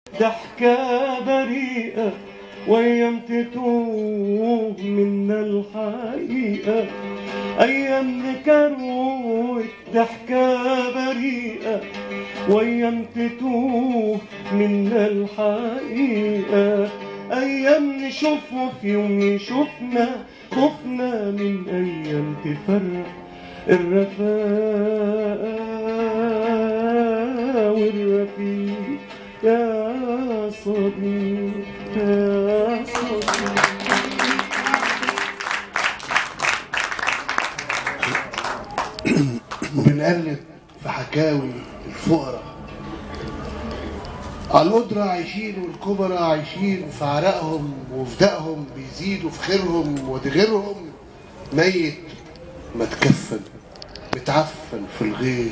ضحكة بريئة وايام تتوه منا الحقيقة ايام نكروت ضحكة بريئة وايام تتوه منا الحقيقة ايام نشوفه في يوم يشوفنا خفنا من ايام تفرق الرفاقة والرفيق يا صديق يا صديق وبنقلب في حكاوي الفقراء على القدرة عايشين والكبرى عايشين في عرقهم وفي دقهم بيزيدوا في خيرهم وتغيرهم ميت متكفن متعفن في الغير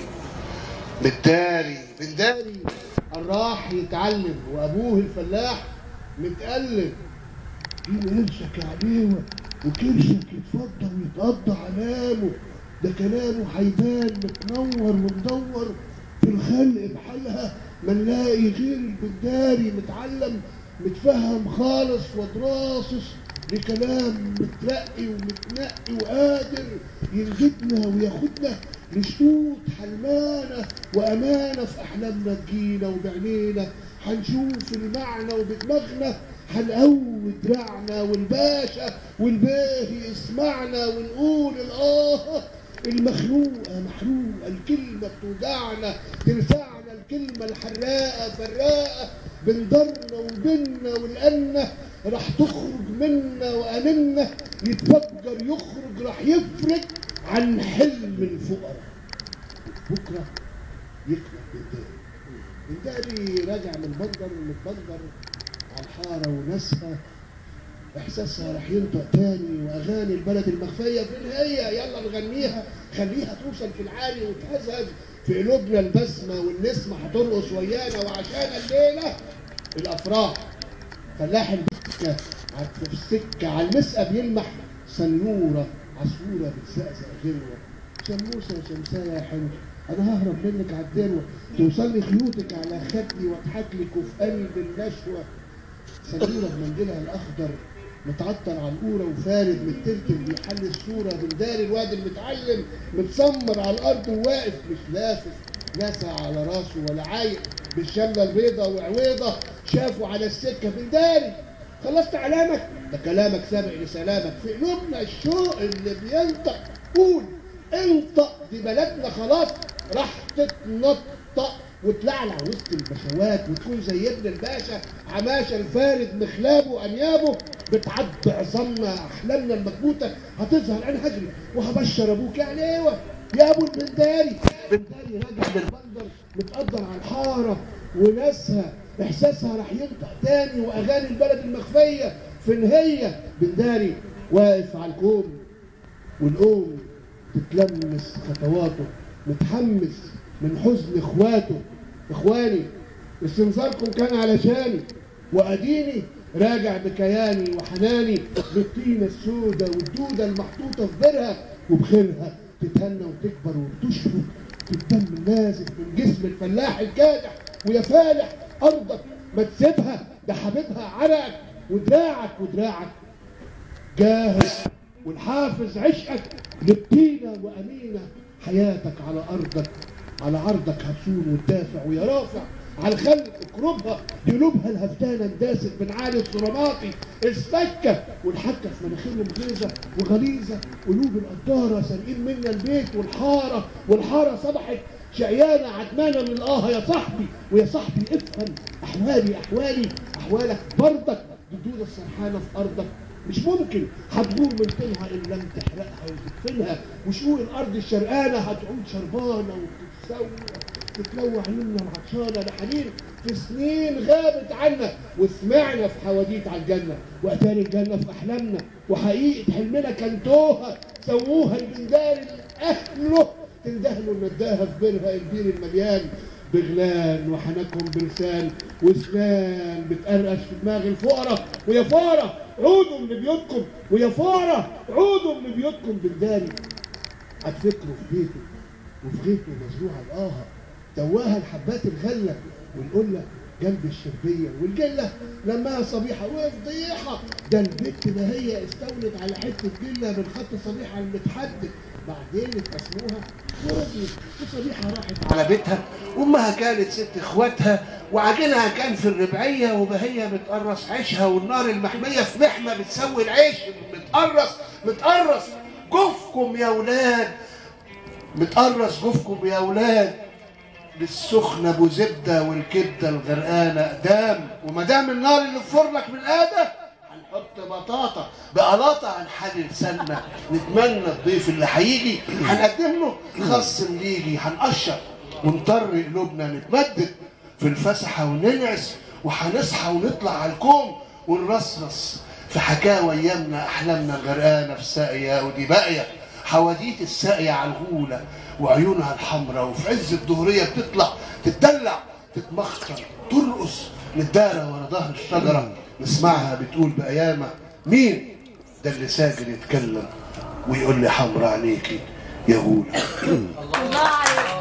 متداري بنداري راح يتعلم وابوه الفلاح متقلب جيب قرشك يا عديوة وكرشك يتفضل ويتقضى علامه ده كلامه هيبان متنور ومدور في الخلق بحالها ما نلاقي غير البنداري متعلم متفهم خالص ودراصص لكلام مترقي ومتنقي وقادر ينجدنا وياخدنا لشطوط حلمانة وأمانة في أحلامنا تجينا وبعينينا هنشوف المعنى وبدماغنا هنقوي دراعنا والباشا والباهي يسمعنا ونقول الآه المخلوقة محروقة الكلمة بتوجعنا تنفعنا الكلمة الحراقة فراقة بندرنا وبينا والأنة راح تخرج منا وأمنا يتفجر يخرج راح يفرج عن حلم الفقراء بكرة يخلق بنداري بنداري راجع من بندر متبندر على الحارة وناسها احساسها راح ينطق تاني واغاني البلد المخفيه فين هي يلا نغنيها خليها توصل في العالي وتهزهز في قلوبنا البسمه والنسمه هترقص ويانا وعشان الليله الافراح فلاح البكه في السكه على المسقى بيلمح سنوره عصفوره بتزقزق غلوه شموسه وشمسايه يا حلو انا ههرب منك على الدروه توصل لي خيوطك على خدي واضحك لك وفي قلب النشوه سنوره بمنديلها الاخضر متعطر على القورة وفارد مترتب بيحل الصورة بنداري الواد المتعلم متسمر على الأرض وواقف مش لافف ناسع على راسه ولا عايق بالشملة البيضة وعويضة شافوا على السكة بنداري خلصت علامك ده كلامك سابق لسلامك في قلوبنا الشوق اللي بينطق قول انطق دي بلدنا خلاص راح تتنطق وتلعلع وسط البشوات وتكون زي ابن الباشا عماشة الفارد مخلابه أنيابه بتعض عظامنا أحلامنا المكبوتة هتظهر أنا هجري وهبشر أبوك يعني إيه يا أبو البنداري بنداري راجع للبندر متقدر على الحارة وناسها إحساسها راح ينطق تاني وأغاني البلد المخفية فين هي بنداري واقف على الكوم والقوم تتلمس خطواته متحمس من حزن اخواته اخواني استنزاركم كان علشاني واديني راجع بكياني وحناني بالطينة السودة والدودة المحطوطة في بيرها وبخيرها تتهنى وتكبر وتشفط في الدم النازف من جسم الفلاح الكادح ويا فالح ارضك ما تسيبها ده حبيبها عرقك ودراعك ودراعك جاهز والحافظ عشقك للطينة وأمينة حياتك على أرضك على عرضك هتسون وتدافع ويا رافع على الخلق اكربها قلوبها الهفتانة انداست من عالي الصراماطي السكة والحكة في مناخيرهم غيظة وغليظة قلوب القدارة سارقين منا البيت والحارة والحارة صبحت شقيانة عدمانة من الآه يا صاحبي ويا صاحبي افهم أحوالي أحوالي أحوالك برضك الدودة السرحانة في أرضك مش ممكن هتغور من طينها ان لم تحرقها وتدفنها وشقوق الارض الشرقانه هتعود شربانه وتتسوى تتلوى عيوننا العطشانه لحنين في سنين غابت عنا وسمعنا في حواديت على الجنه واتاري الجنه في احلامنا وحقيقه حلمنا كان توها سووها البندار اهله تندهلوا نداها في بيرها البير المليان بغلان وحنكهم بلسان وسنان بتقرقش في دماغ الفقراء ويا فقراء عودوا من بيوتكم ويا فقراء عودوا من بيوتكم بالداري هتفكروا في بيته وفي غيته مزروعه الآهة دواها الحبات الغله والقله جنب الشربيه والجله لماها صبيحه وفضيحه ده البت ما هي استولت على حته جله من خط صبيحه المتحدد بعدين اتقسموها ورضيت وصبيحه راحت على بيتها امها كانت ست اخواتها وعجينها كان في الربعيه وبهي بتقرص عيشها والنار المحميه في محمى بتسوي العيش متقرص متقرص جوفكم يا ولاد متقرص جوفكم يا ولاد للسخنة ابو زبده والكبده الغرقانه اقدام وما دام النار اللي في فرنك من قاده هنحط بطاطا بقلاطه هنحلل سمنه نتمنى الضيف اللي هيجي هنقدم له خص مليجي هنقشر ونطر قلوبنا نتمدد في الفسحه وننعس وهنصحى ونطلع على الكوم ونرصرص في حكاوى ايامنا احلامنا غرقانه في ساقيه ودي باقيه حواديت الساقيه على الغوله وعيونها الحمراء وفي عز الظهريه بتطلع تتدلع تتمخطر ترقص نتدارى ورا ظهر الشجره نسمعها بتقول بأيامة مين ده اللي ساجل يتكلم ويقول لي حمرا عينيكي يا غولة الله عليك